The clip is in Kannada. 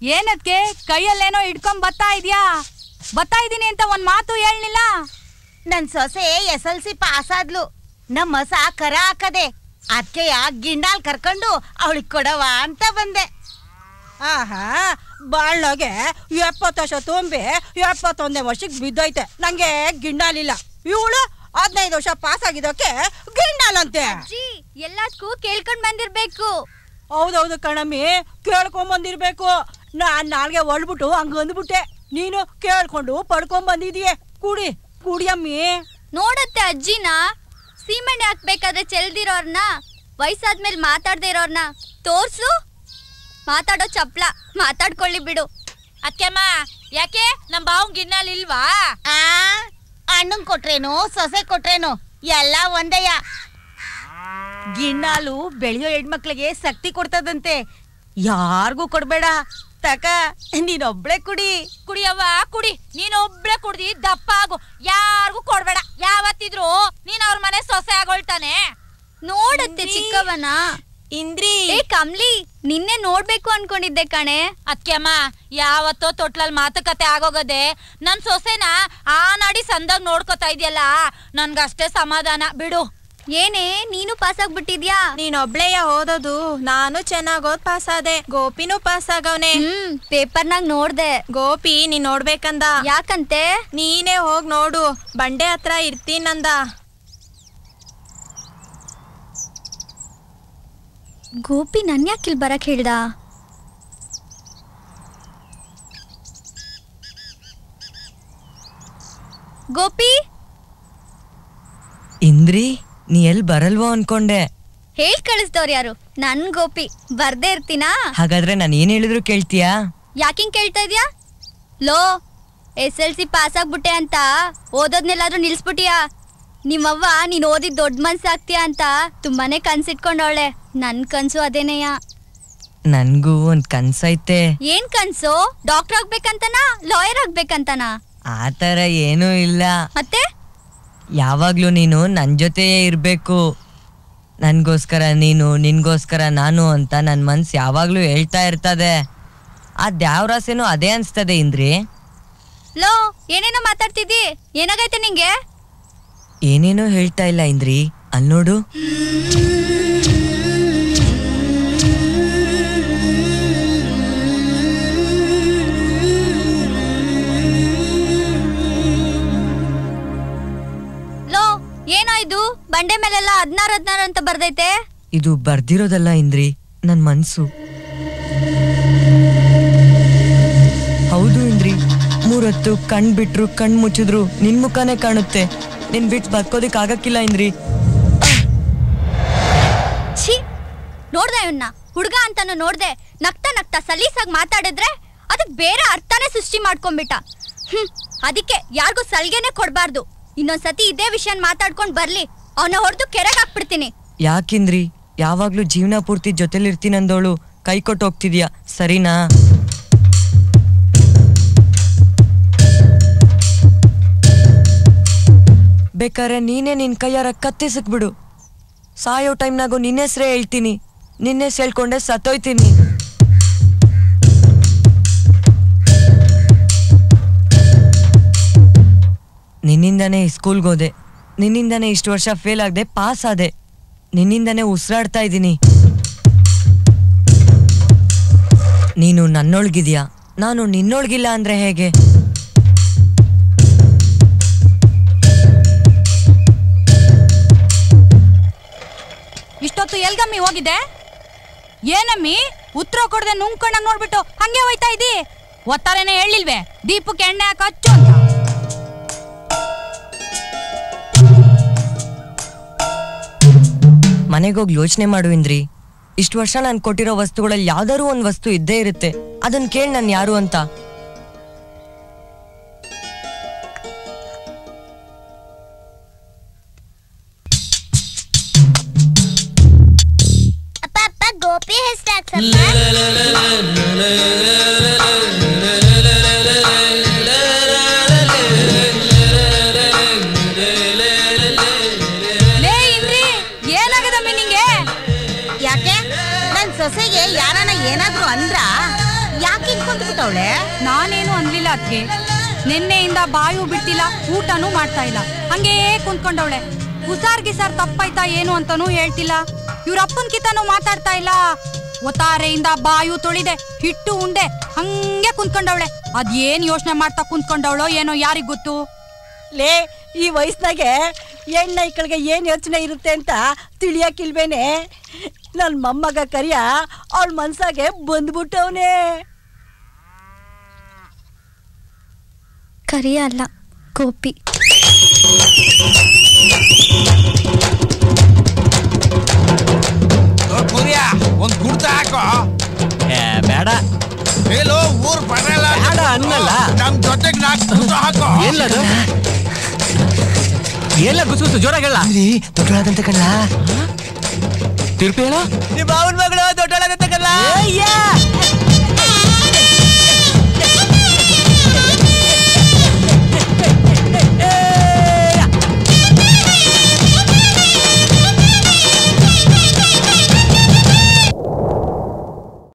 ಏನದ್ಕೆ ಕೈಯಲ್ಲೇನೋ ಇಟ್ಕೊಂಡ್ ಬತ್ತಾ ಇದ್ಯಾ ಬತ್ತಾ ಇದೀನಿ ಅಂತ ಒಂದ್ ಮಾತು ಹೇಳ್ಲಿಲ್ಲ ನನ್ ಸೊಸೆ ಎಸ್ ಎಲ್ ಸಿ ಪಾಸ್ ಆದ್ಲು ನಮ್ಮ ಮಸ ಕರ ಹಾಕದೆ ಅದ್ಕೆಯ ಗಿಂಡಾಲ್ ಕರ್ಕೊಂಡು ಅವಳಿಗೆ ಕೊಡವ ಅಂತ ಬಂದೆ ಆಹಾ ಬಾಳ್ನಾಗೆ ಎಪ್ಪತ್ತು ವರ್ಷ ತುಂಬಿ ಎಪ್ಪತ್ತೊಂದನೇ ವರ್ಷಕ್ಕೆ ಬಿದ್ದೈತೆ ನಂಗೆ ಗಿಂಡಾಲಿಲ್ಲ ಇವಳು ಹದಿನೈದು ವರ್ಷ ಪಾಸ್ ಆಗಿದ್ದಕ್ಕೆ ಗಿಂಡಾಲಂತೆ ಅಜ್ಜಿ ಎಲ್ಲದಕ್ಕೂ ಕೇಳ್ಕೊಂಡ್ ಬಂದಿರ್ಬೇಕು ಹೌದೌದು ಕಣಮ್ಮಿ ಕೇಳ್ಕೊಂಡ್ ಬಂದಿರ್ಬೇಕು ನಾನ್ ನಾಲ್ಗೆ ಒಳ್ಬಿಟ್ಟು ಹಂಗ ಅಂದ್ಬಿಟ್ಟೆ ನೀನು ಕೇಳ್ಕೊಂಡು ಪಡ್ಕೊಂಡ್ ಬಂದಿದೀಯ ಕುಡಿ ಕುಡಿಯಮ್ಮಿ ನೋಡತ್ತೆ ಅಜ್ಜಿನ ಸೀಮೆಣ್ಣೆ ಹಾಕ್ಬೇಕಾದ್ರೆ ಚೆಲ್ದಿರೋರ್ನ ವಯಸ್ಸಾದ್ಮೇಲೆ ಮಾತಾಡ್ದೇ ಇರೋರ್ನ ತೋರ್ಸು ಮಾತಾಡೋ ಚಪ್ಲ ಮಾತಾಡ್ಕೊಳ್ಳಿ ಬಿಡು ಅಕ್ಕೆಮ್ಮ ಯಾಕೆ ನಮ್ ಬಾವ್ ಗಿನ್ನಲ್ಲಿ ಇಲ್ವಾ ಆ ಅಣ್ಣನ್ ಕೊಟ್ರೇನು ಸೊಸೆ ಕೊಟ್ರೇನು ಎಲ್ಲ ಒಂದಯ್ಯ ಗಿಣ್ಣಾಲು ಬೆಳೆಯೋ ಹೆಣ್ಮಕ್ಳಿಗೆ ಶಕ್ತಿ ಕೊಡ್ತದಂತೆ ಯಾರಿಗೂ ಕೊಡ್ಬೇಡ ತಕ ನೀನೊಬ್ಳೆ ಕುಡಿ ಕುಡಿಯವ್ವ ಕುಡಿ ನೀನ್ ಒಬ್ಳೆ ಕುಡ್ದಿ ದಪ್ಪ ಆಗು ಯಾರಿಗೂ ಕೊಡ್ಬೇಡ ಯಾವತ್ತಿದ್ರು ನೀನ್ ಅವ್ರ ಮನೆ ಸೊಸೆ ಆಗೋಳ್ತಾನೆ ನೋಡತ್ತೆ ಚಿಕ್ಕವನ ಇಂದ್ರಿ ಏ ಕಮ್ಲಿ ನಿನ್ನೆ ನೋಡ್ಬೇಕು ಅನ್ಕೊಂಡಿದ್ದೆ ಕಣೆ ಅದ್ಕೆಮ್ಮ ಯಾವತ್ತೋ ತೊಟ್ಲಲ್ ಮಾತುಕತೆ ಆಗೋಗದೆ ನನ್ ಸೊಸೆನ ಆ ನಾಡಿ ಸಂದಾಗ ನೋಡ್ಕೊತಾ ಇದೆಯಲ್ಲ ನನ್ಗಷ್ಟೇ ಸಮಾಧಾನ ಬಿಡು ಏನೇ ನೀನು ಪಾಸ್ ಆಗ್ಬಿಟ್ಟಿದ್ಯಾ ನೀನೊಬ್ಳೆಯ ಓದೋದು ನಾನು ಚೆನ್ನಾಗ್ ಓದ್ ಪಾಸ್ ಆದೆ ಗೋಪಿನೂ ಪಾಸ್ ಆಗವ್ನೆ ಹ್ಮ್ ಪೇಪರ್ನಾಗ ನೋಡ್ದೆ ಗೋಪಿ ನೀನ್ ನೋಡ್ಬೇಕಂದ ಯಾಕಂತೆ ನೀನೇ ಹೋಗ್ ನೋಡು ಬಂಡೆ ಹತ್ರ ಇರ್ತೀನಂದ ಗೋಪಿ ನನ್ ಯಾಕಿಲ್ ಬರಕ್ ಹೇಳ್ದ ಗೋಪಿ ಇಂದ್ರಿ ನೀ ಎಲ್ ಬರಲ್ವೋ ಅನ್ಕೊಂಡೆ ಹೇಳ್ ಕಳಿಸ್ದವ್ರು ಯಾರು ನನ್ ಗೋಪಿ ಬರ್ದೇ ಇರ್ತೀನಾ ಹಾಗಾದ್ರೆ ನಾನು ಏನ್ ಹೇಳಿದ್ರು ಕೇಳ್ತೀಯಾ ಯಾಕಿಂಗ್ ಕೇಳ್ತಾ ಇದ್ಯಾ ಲೋ ಎಸ್ ಎಲ್ ಸಿ ಪಾಸ್ ಆಗ್ಬಿಟ್ಟೆ ಅಂತ ಓದೋದ್ನೆಲ್ಲಾದ್ರೂ ನಿಲ್ಸ್ಬಿಟ್ಟಿಯಾ ನಿಮ್ಮವ್ವ ನೀನ್ ಓದಿದ್ ದೊಡ್ಡ ಮನ್ಸಾಗ್ತೀಯ ಅಂತ ತುಂಬಾನೇ ಕನ್ಸಿಟ್ಕೊಂಡವಳೆ ನನ್ ಕನ್ಸು ಅದೇನೆಯ ನನ್ಗೂ ಒಂದ್ ಕನ್ಸೈತೆ ಏನ್ ಕನ್ಸು ಡಾಕ್ಟರ್ ಆಗ್ಬೇಕಂತನಾ ಲಾಯರ್ ಆಗ್ಬೇಕಂತನಾ ಆ ಥರ ಏನೂ ಇಲ್ಲ ಮತ್ತೆ ಯಾವಾಗ್ಲೂ ನೀನು ನನ್ ಜೊತೆಯೇ ಇರ್ಬೇಕು ನನ್ಗೋಸ್ಕರ ನೀನು ನಿನ್ಗೋಸ್ಕರ ನಾನು ಅಂತ ನನ್ ಮನ್ಸ್ ಯಾವಾಗ್ಲೂ ಹೇಳ್ತಾ ಇರ್ತದೆ ಆ ದ್ಯಾವ್ರಾಸೇನು ಅದೇ ಅನ್ಸ್ತದೆ ಇಂದ್ರಿ ಲೋ ಏನೇನೋ ಮಾತಾಡ್ತಿದ್ದಿ ಏನಾಗೈತೆ ನಿಂಗೆ ಏನೇನೋ ಹೇಳ್ತಾ ಇಲ್ಲ ಇಂದ್ರಿ ಅಲ್ ನೋಡು ಲೋ ಏನೋ ಇದು ಬಂಡೆ ಮೇಲೆಲ್ಲ ಹದ್ನಾರು ಹದ್ನಾರು ಅಂತ ಬರ್ದೈತೆ ಇದು ಬರ್ದಿರೋದಲ್ಲ ಇಂದ್ರಿ ನನ್ ಮನ್ಸು ಹೌದು ಇಂದ್ರಿ ಮೂರೊತ್ತು ಕಣ್ ಬಿಟ್ರು ಕಣ್ ಮುಚ್ಚಿದ್ರು ನಿನ್ ಮುಖನೇ ಕಾಣುತ್ತೆ ನಿನ್ ಬಿಟ್ಟು ಬದುಕೋದಿಕ್ ಆಗಕ್ಕಿಲ್ಲ ಇಂದ್ರಿ ಛೀ ನೋಡ್ದೆ ಇವನ್ನ ಹುಡ್ಗ ಅಂತಾನು ನೋಡ್ದೆ ನಗ್ತಾ ನಗ್ತಾ ಸಲೀಸಾಗಿ ಮಾತಾಡಿದ್ರೆ ಅದಕ್ ಬೇರೆ ಅರ್ಥನೇ ಸೃಷ್ಟಿ ಮಾಡ್ಕೊಂಡ್ಬಿಟ್ಟ ಹ್ಮ್ ಅದಕ್ಕೆ ಯಾರಿಗೂ ಸಲ್ಗೆನೆ ಕೊಡ್ಬಾರ್ದು ಇನ್ನೊಂದ್ಸತಿ ಇದೇ ವಿಷಯ ಮಾತಾಡ್ಕೊಂಡ್ ಬರ್ಲಿ ಅವನ ಹೊಡೆದು ಕೆರೆಗೆ ಹಾಕ್ಬಿಡ್ತೀನಿ ಯಾಕಿಂದ್ರಿ ಯಾವಾಗ್ಲೂ ಜೀವನ ಪೂರ್ತಿ ಜೊತೆಲಿರ್ತೀನಂದೋಳು ಕೈ ಕೊಟ್ಟು ಹೋಗ್ತಿದ್ಯಾ ಸರಿನಾ ಬೇಕಾರೆ ನೀನೇ ನಿನ್ ಕೈಯಾರ ಕತ್ತಿಸಕ್ಬಿಡು ಸಾಯೋ ಟೈಮ್ನಾಗೂ ನಿನ್ನ ಹೆಸ್ರೇ ಹೇಳ್ತೀನಿ ನಿನ್ನ ಹೆಸ್ರು ಹೇಳ್ಕೊಂಡೆ ಸತ್ತೋಯ್ತೀನಿ ನಿನ್ನಿಂದಾನೇ ಸ್ಕೂಲ್ಗೆ ಹೋದೆ ನಿನ್ನಿಂದಾನೇ ಇಷ್ಟು ವರ್ಷ ಫೇಲ್ ಆಗದೆ ಪಾಸ್ ಆದೆ ನಿನ್ನಿಂದಾನೇ ಉಸಿರಾಡ್ತಾ ಇದ್ದೀನಿ ನೀನು ನನ್ನೊಳಗಿದ್ಯಾ ನಾನು ನಿನ್ನೊಳಗಿಲ್ಲ ಅಂದ್ರೆ ಹೇಗೆ ಇಷ್ಟೊತ್ತು ಎಲ್ಗಮ್ಮಿ ಹೋಗಿದ್ದೆ ಏನಮ್ಮಿ ಉತ್ತರ ಕೊಡದೆ ನುಂಗ್ಕೊಂಡಂಗ್ ನೋಡ್ಬಿಟ್ಟು ಹಂಗೆ ಹೋಯ್ತಾ ಇದ್ದಿ ಒತ್ತಾರೇನೆ ಹೇಳಿಲ್ವೇ ದೀಪಕ್ಕೆ ಎಣ್ಣೆ ಹಾಕ ಹಚ್ಚು ಅಂತ ಮನೆಗೋಗಿ ಯೋಚನೆ ಮಾಡು ಇಂದ್ರಿ ಇಷ್ಟು ವರ್ಷ ನಾನು ಕೊಟ್ಟಿರೋ ವಸ್ತುಗಳಲ್ಲಿ ಯಾವ್ದಾದ್ರು ಒಂದು ವಸ್ತು ಇದ್ದೇ ಇರುತ್ತೆ ಅದನ್ನ ಕೇಳಿ ನಾನು ಯಾರು ಅಂತ ಅಪ್ಪ ಅಪ್ಪ ಗೋಪಿ ಹೆಸ್ರಾಕ್ಸಪ್ಪ ಲೇ ಇಂದ್ರಿ ಏನಾಗದಮ್ಮಿ ನಿಂಗೆ ಯಾಕೆ ನನ್ ಸೊಸೆಗೆ ಯಾರನ ಏನಾದ್ರು ಅಂದ್ರ ಯಾಕೆ ಕುಂತ್ಕೊಂಡ್ ಅಂದವಳೆ ನಾನೇನು ಅನ್ಲಿಲ್ಲ ಅದ್ಗೆ ನಿನ್ನೆಯಿಂದ ಬಾಯು ಬಿಡ್ತಿಲ್ಲ ಊಟನೂ ಮಾಡ್ತಾ ಇಲ್ಲ ಹಂಗೇ ಕುಂತ್ಕೊಂಡವಳೆ ಉಸಾರ್ ಗಿಸಾರ್ ತಪ್ಪಾಯ್ತಾ ಏನು ಅಂತಾನೂ ಹೇಳ್ತಿಲ್ಲ ಇವ್ರ ಅಪ್ಪನ್ ಕಿತನೂ ಮಾತಾಡ್ತಾ ಇಲ್ಲ ಒತ್ತಾರೆಯಿಂದ ಬಾಯು ತೊಳಿದೆ ಹಿಟ್ಟು ಉಂಡೆ ಹಂಗೆ ಕುಂತ್ಕೊಂಡವಳೆ ಅದೇನ್ ಯೋಚನೆ ಮಾಡ್ತಾ ಕುಂತ್ಕೊಂಡವಳೋ ಏನೋ ಯಾರಿಗ್ ಗೊತ್ತು ಲೇ ಈ ವಯಸ್ಸಿನಾಗೆ ಹೆಣ್ಣೈಕಳಿಗೆ ಏನ್ ಯೋಚನೆ ಇರುತ್ತೆ ಅಂತ ತಿಳಿಯಕ್ಕಿಲ್ವೇನೆ ನನ್ ಮೊಮ್ಮಗ ಕರಿಯ ಅವಳ ಮನ್ಸಾಗೆ ಬಂದ್ಬಿಟ್ಟವನೇ ಕರಿಯ ಅಲ್ಲ ಗೋಪಿ ಕುರಿಯ ಒಂದ್ ಗುಡ್ತ ಹಾಕೋ ಏ, ಬೇಡ ಹೇಳು ಊರ್ ಬರಲ್ಲ ಬೇಡ ಅನ್ನಲ್ಲ. ನಮ್ ಜೊತೆಗ್ ನಾಲ್ಕು ಗುಡ್ತ ಹಾಕೋ ಎಲ್ಲದು ಎಲ್ಲ ಗುಸು ಜೋರಾಗಿ ಹೇಳ ದೊಡ್ಡದಾದಂತ ಕಣ್ಣ ತಿರುಪಿ ಹೇಳ ನಿಮ್ಮ ಅವನ ಮಗಳು ದೊಡ್ಡದಾದಂತ ಕಣ್ಣ